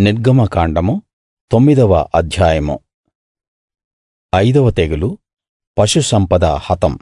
నిర్గమకాండము తొమ్మిదవ అధ్యాయము ఐదవ తెగులు పశు సంపద హతం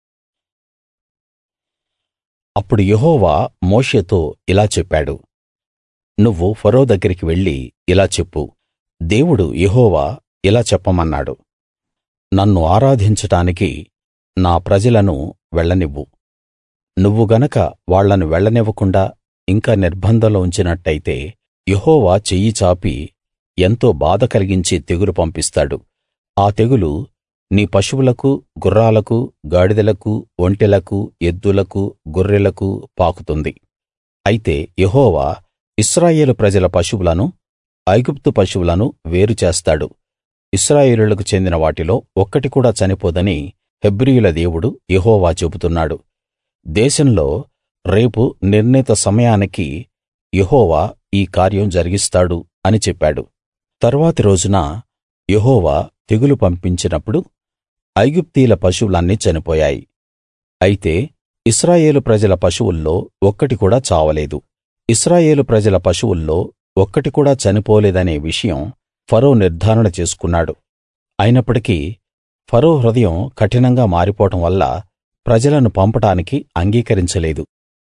అప్పుడు యెహోవా మోషేతో ఇలా చెప్పాడు నువ్వు ఫరో దగ్గరికి వెళ్లి ఇలా చెప్పు దేవుడు యెహోవా ఇలా చెప్పమన్నాడు నన్ను ఆరాధించడానికి నా ప్రజలను వెళ్ళనివ్వు నువ్వు గనక వాళ్ళను వెళ్ళనివ్వకుండా ఇంకా నిర్బంధంలో ఉంచినట్టయితే యెహోవా చెయ్యి చాపి ఎంతో బాధ కలిగించే తెగులు పంపిస్తాడు ఆ తెగులు నీ పశువులకు గుర్రాలకు గాడిదలకు ఒంటెలకు ఎద్దులకు గొర్రెలకు పాకుతుంది అయితే యెహోవా ఇశ్రాయేలు ప్రజల పశువులను ఐగుప్తు పశువులను వేరు చేస్తాడు ఇశ్రాయేలీయులకు చెందిన వాటిలో ఒక్కటి కూడా చనిపోదని హెబ్రీయుల దేవుడు యెహోవా చెబుతున్నాడు దేశంలో రేపు నిర్ణీత సమయానికి యెహోవా ఈ కార్యం జరిగిస్తాడు అని చెప్పాడు తరువాతి రోజున యెహోవా తెగులు పంపించినప్పుడు ఐగుప్తీయుల పశువులన్నీ చనిపోయాయి అయితే ఇశ్రాయేలు ప్రజల పశువుల్లో ఒక్కటి కూడా చావలేదు ఇశ్రాయేలు ప్రజల పశువుల్లో ఒక్కటి కూడా చనిపోలేదనే విషయం ఫరో నిర్ధారణ చేసుకున్నాడు అయినప్పటికీ ఫరో హృదయం కఠినంగా మారిపోవడం వల్ల ప్రజలను పంపడానికి అంగీకరించలేదు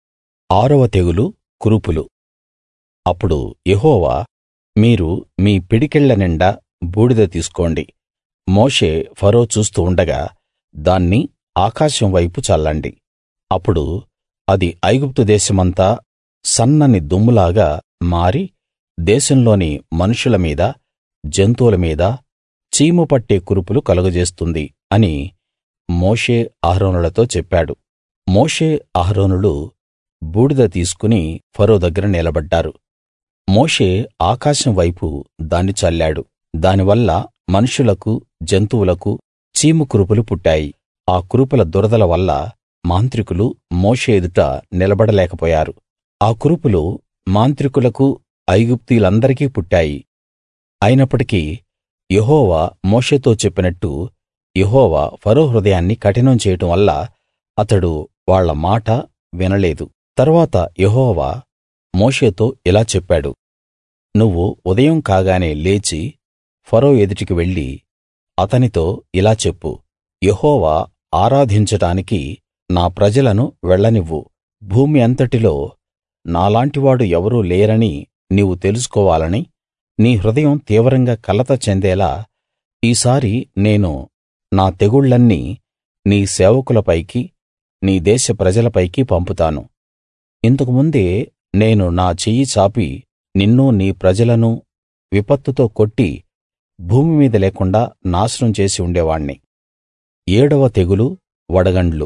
ఆరవ తెగులు కురుపులు అప్పుడు యెహోవా మీరు మీ పిడికిళ్ల నిండా బూడిద తీసుకోండి మోషే ఫరో చూస్తూ ఉండగా దాన్ని ఆకాశం వైపు చల్లండి అప్పుడు అది ఐగుప్తు దేశమంతా సన్నని దుమ్ములాగా మారి దేశంలోని మనుషుల మీద జంతువుల మీద చీము పట్టే కురుపులు కలుగజేస్తుంది అని మోషే అహరోనులతో చెప్పాడు మోషే అహరోనులు బూడిద తీసుకుని ఫరో దగ్గర నిలబడ్డారు మోషే ఆకాశం వైపు దాన్ని చల్లాడు దానివల్ల మనుషులకు జంతువులకు చీము కురుపులు పుట్టాయి ఆ కురుపుల దురదల వల్ల మాంత్రికులు మోషే ఎదుట నిలబడలేకపోయారు ఆ కురుపులు మాంత్రికులకు ఐగుప్తీయులందరికీ పుట్టాయి అయినప్పటికీ యెహోవా మోషేతో చెప్పినట్టు యెహోవా ఫరో హృదయాన్ని కఠినం చేయడం వల్ల అతడు వాళ్ళ మాట వినలేదు తరువాత యెహోవా మోషేతో ఇలా చెప్పాడు నువ్వు ఉదయం కాగానే లేచి ఫరో ఎదుటికి వెళ్లి అతనితో ఇలా చెప్పు యెహోవా ఆరాధించడానికి నా ప్రజలను వెళ్ళనివ్వు భూమి అంతటిలో నాలాంటివాడు ఎవరూ లేరని నీవు తెలుసుకోవాలని నీ హృదయం తీవ్రంగా కలత చెందేలా ఈసారి నేను నా తెగుళ్లన్నీ నీ సేవకులపైకి నీ దేశ ప్రజలపైకి పంపుతాను ఇంతకు ముందే నేను నా చెయ్యి చాపి నిన్నూ నీ ప్రజలనూ విపత్తుతో కొట్టి భూమి మీద లేకుండా నాశనం చేసి ఉండేవాణ్ణి ఏడవ తెగులు వడగండ్లు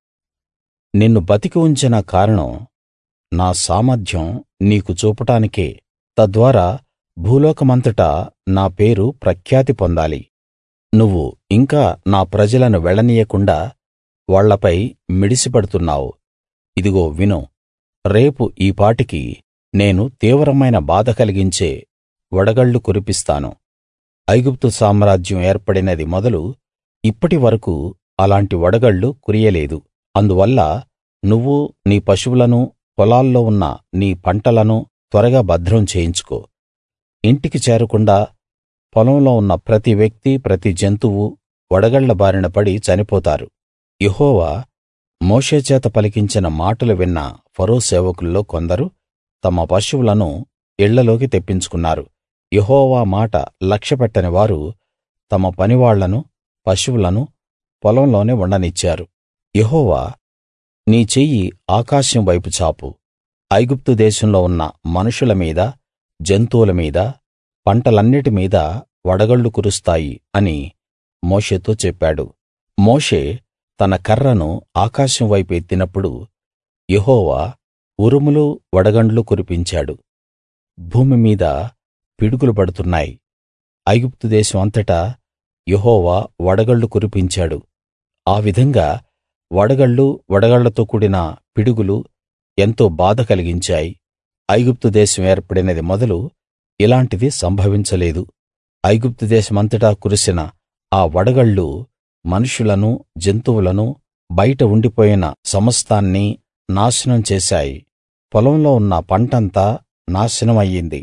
నిన్ను బతికి ఉంచిన కారణం నా సామర్థ్యం నీకు చూపటానికే తద్వారా భూలోకమంతటా నా పేరు ప్రఖ్యాతి పొందాలి నువ్వు ఇంకా నా ప్రజలను వెళ్ళనీయకుండా వాళ్ళపై మిడిసిపడుతున్నావు ఇదిగో విను రేపు ఈ పాటికి నేను తీవ్రమైన బాధ కలిగించే వడగళ్ళు కురిపిస్తాను ఐగుప్తు సామ్రాజ్యం ఏర్పడినది మొదలు ఇప్పటి వరకూ అలాంటి వడగళ్ళు కురియలేదు అందువల్ల నువ్వు నీ పశువులను పొలాల్లో ఉన్న నీ పంటలను త్వరగా భద్రం చేయించుకో ఇంటికి చేరకుండా పొలంలో ఉన్న ప్రతి వ్యక్తి ప్రతి జంతువు వడగళ్ల బారిన పడి చనిపోతారు యెహోవా మోషే చేత పలికించిన మాటలు విన్న ఫరో సేవకుల్లో కొందరు తమ పశువులను ఇళ్ళలోకి తెప్పించుకున్నారు యెహోవా మాట లక్ష్యపెట్టని వారు తమ పనివాళ్లను పశువులను పొలంలోనే ఉండనిచ్చారు యెహోవా నీ చెయ్యి ఆకాశం వైపు చాపు ఐగుప్తు దేశంలో ఉన్న మనుషుల మీద జంతువుల మీద పంటలన్నిటి మీద వడగళ్ళు కురుస్తాయి అని మోషేతో చెప్పాడు మోషే తన కర్రను ఆకాశం వైపు ఎత్తినప్పుడు యెహోవా ఉరుములు వడగండ్లు కురిపించాడు భూమి మీద పిడుగులు పడుతున్నాయి ఐగుప్తు దేశం అంతటా యెహోవా వడగళ్ళు కురిపించాడు ఆ విధంగా వడగళ్ళు వడగళ్లతో కూడిన పిడుగులు ఎంతో బాధ కలిగించాయి ఐగుప్తు దేశం ఏర్పడినది మొదలు ఇలాంటిది సంభవించలేదు ఐగుప్తు దేశమంతటా కురిసిన ఆ వడగళ్ళు మనుషులను జంతువులను బయట ఉండిపోయిన సమస్తాన్నీ నాశనం చేశాయి పొలంలో ఉన్న పంటంతా నాశనం అయ్యింది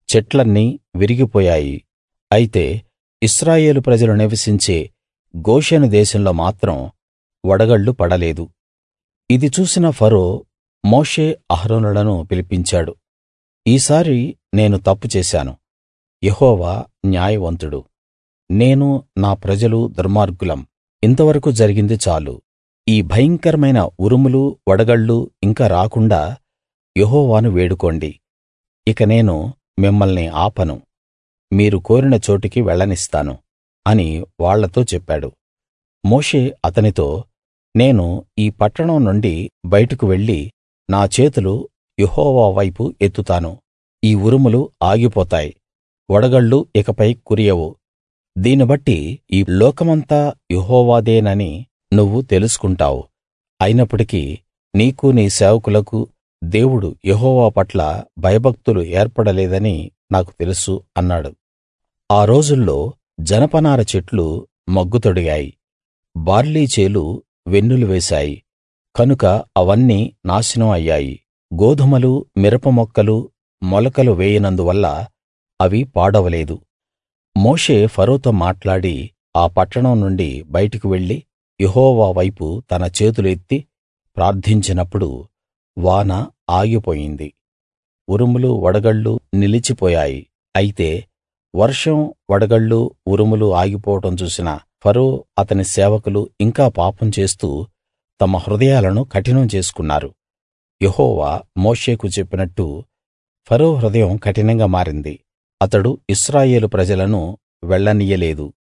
చెట్లన్నీ విరిగిపోయాయి అయితే ఇశ్రాయేలు ప్రజలు నివసించే గోషెను దేశంలో మాత్రం వడగళ్ళు పడలేదు ఇది చూసిన ఫరో మోషే అహరోనులను పిలిపించాడు ఈసారి నేను తప్పు చేశాను యెహోవా న్యాయవంతుడు నేను నా ప్రజలు దుర్మార్గులం ఇంతవరకు జరిగింది చాలు ఈ భయంకరమైన ఉరుములు వడగళ్ళు ఇంకా రాకుండా యెహోవాను వేడుకోండి ఇక నేను మిమ్మల్ని ఆపను మీరు కోరిన చోటికి వెళ్ళనిస్తాను అని వాళ్ళతో చెప్పాడు మోషే అతనితో నేను ఈ పట్టణం నుండి బయటకు వెళ్ళి నా చేతులు యెహోవా వైపు ఎత్తుతాను ఈ ఉరుములు ఆగిపోతాయి వడగళ్ళు ఇకపై కురియవు దీన్ని బట్టి ఈ లోకమంతా యెహోవాదేనని నువ్వు తెలుసుకుంటావు అయినప్పటికీ నీకు నీ సేవకులకు దేవుడు యెహోవా పట్ల భయభక్తులు ఏర్పడలేదని నాకు తెలుసు అన్నాడు ఆ రోజుల్లో జనపనార చెట్లు మొగ్గుతొడిగాయి బార్లీ చేలు వెన్నులు వేశాయి కనుక అవన్నీ నాశనం అయ్యాయి గోధుమలు మిరప మొక్కలు మొలకలు వేయనందువల్ల అవి పాడవలేదు మోషే ఫరోతో మాట్లాడి ఆ పట్టణం నుండి బయటకు వెళ్లి యెహోవా వైపు తన చేతులు ఎత్తి ప్రార్థించినప్పుడు వాన ఆగిపోయింది ఉరుములు వడగళ్ళు నిలిచిపోయాయి అయితే వర్షం వడగళ్ళు ఉరుములు ఆగిపోవడం చూసిన ఫరో అతని సేవకులు ఇంకా పాపం చేస్తూ తమ హృదయాలను కఠినం చేసుకున్నారు యెహోవా మోషేకు చెప్పినట్టు ఫరో హృదయం కఠినంగా మారింది అతడు ఇశ్రాయేలు ప్రజలను వెళ్ళనియ్యలేదు